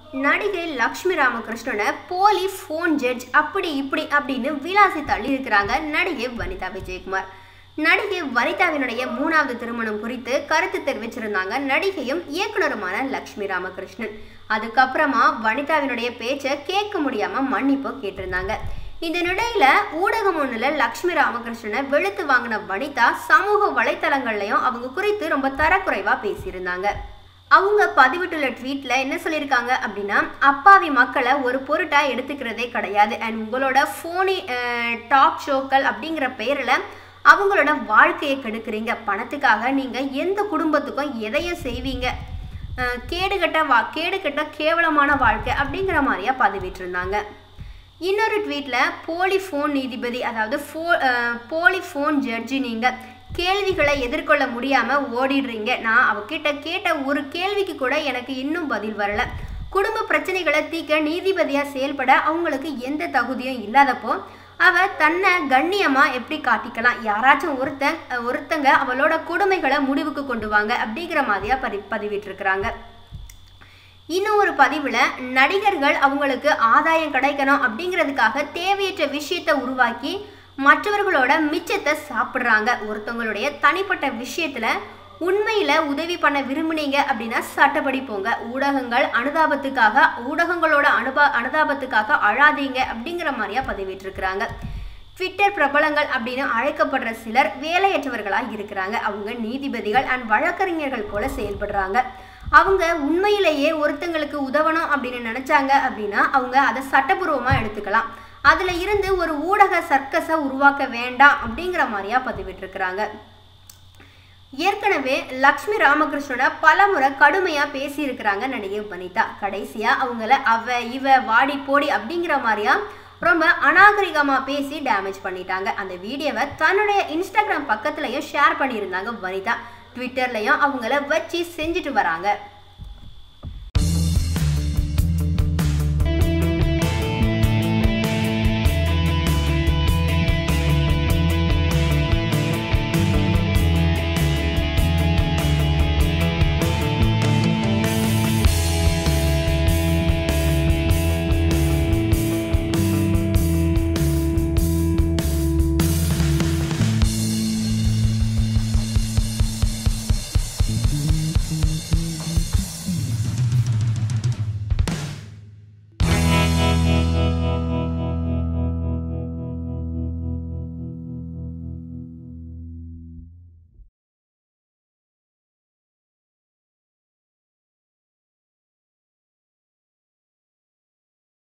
நடிகை லக்ஷ்மி ராமகிருஷ்ணனை போலி phone judge அப்படி இப்படி அப்படின்னு விலாசி தள்ளி இருக்கிறாங்க நடிகை வனிதா விஜயகுமார் நடிகை வனிதாவினுடைய மூணாவது திருமணம் குறித்து கருத்து தெரிவிச்சிருந்தாங்க நடிகையும் இயக்குனருமான லக்ஷ்மி ராமகிருஷ்ணன் அதுக்கப்புறமா வனிதாவினுடைய பேச்சை கேட்க முடியாம மன்னிப்பு கேட்டிருந்தாங்க இந்த நிலையில ஊடகம் ஒண்ணுல லக்ஷ்மி ராமகிருஷ்ணனை வெளுத்து வாங்கின வனிதா சமூக வலைத்தளங்கள்லயும் அவங்க குறித்து ரொம்ப தரக்குறைவா பேசியிருந்தாங்க அவங்க பதிவிட்டுள்ள ட்வீட்ல என்ன சொல்லியிருக்காங்க அப்படின்னா அப்பாவி மக்களை ஒரு பொருட்டா எடுத்துக்கிறதே கிடையாது அண்ட் உங்களோட ஃபோனி டாக் ஷோக்கள் அப்படிங்கிற பெயரில் அவங்களோட வாழ்க்கையை கெடுக்குறீங்க பணத்துக்காக நீங்க எந்த குடும்பத்துக்கும் எதையும் செய்வீங்க அஹ் கேடுகட்ட வா கேடுகட்ட கேவலமான வாழ்க்கை அப்படிங்கிற மாதிரியா பதிவிட்டிருந்தாங்க இன்னொரு ட்வீட்டில் போலி ஃபோன் நீதிபதி அதாவது ஃபோ அஹ் போலி ஃபோன் ஜட்ஜி நீங்கள் கேள்விகளை எதிர்கொள்ள முடியாமல் ஓடிடுறீங்க நான் அவகிட்ட கேட்ட ஒரு கேள்விக்கு கூட எனக்கு இன்னும் பதில் வரல குடும்ப பிரச்சனைகளை தீர்க்க நீதிபதியாக செயல்பட அவங்களுக்கு எந்த தகுதியும் இல்லாதப்போ அவ தன்னை கண்ணியமாக எப்படி காட்டிக்கலாம் யாராச்சும் ஒருத்தன் ஒருத்தங்க அவளோட கொடுமைகளை முடிவுக்கு கொண்டு வாங்க அப்படிங்கிற மாதிரியா பதி பதிவிட்டிருக்கிறாங்க இன்னும் ஒரு பதிவில் நடிகர்கள் அவங்களுக்கு ஆதாயம் கிடைக்கணும் அப்படிங்கிறதுக்காக தேவையற்ற விஷயத்தை உருவாக்கி மற்றவர்களோட மிச்சத்தை சாப்பிட்றாங்க ஒருத்தவங்களுடைய தனிப்பட்ட விஷயத்தில் உண்மையில் உதவி பண்ண விரும்புனீங்க அப்படின்னா சட்டப்படி போங்க ஊடகங்கள் அனுதாபத்துக்காக ஊடகங்களோட அனுபா அனுதாபத்துக்காக அழாதீங்க அப்படிங்கிற மாதிரியா பதிவிட்டிருக்கிறாங்க ட்விட்டர் பிரபலங்கள் அப்படின்னு அழைக்கப்படுற சிலர் வேலையற்றவர்களாக இருக்கிறாங்க அவங்க நீதிபதிகள் அண்ட் வழக்கறிஞர்கள் போல செயல்படுறாங்க அவங்க உண்மையிலேயே ஒருத்தங்களுக்கு உதவணும் அப்படின்னு நினைச்சாங்க அப்படின்னா அவங்க அதை சட்டபூர்வமாக எடுத்துக்கலாம் அதில் இருந்து ஒரு ஊடக சர்க்கஸை உருவாக்க வேண்டாம் அப்படிங்கிற மாதிரியா பதிவிட்டிருக்கிறாங்க ஏற்கனவே லக்ஷ்மி ராமகிருஷ்ணனை பலமுறை கடுமையாக பேசியிருக்கிறாங்க நடிகை வனிதா கடைசியாக அவங்கள அவ இவ வாடி போடி அப்படிங்கிற மாதிரியா ரொம்ப அநாகரிகமாக பேசி டேமேஜ் பண்ணிட்டாங்க அந்த வீடியோவை தன்னுடைய இன்ஸ்டாகிராம் பக்கத்துலையும் ஷேர் பண்ணியிருந்தாங்க வனிதா ட்விட்டர்லையும் அவங்கள வச்சு செஞ்சுட்டு வராங்க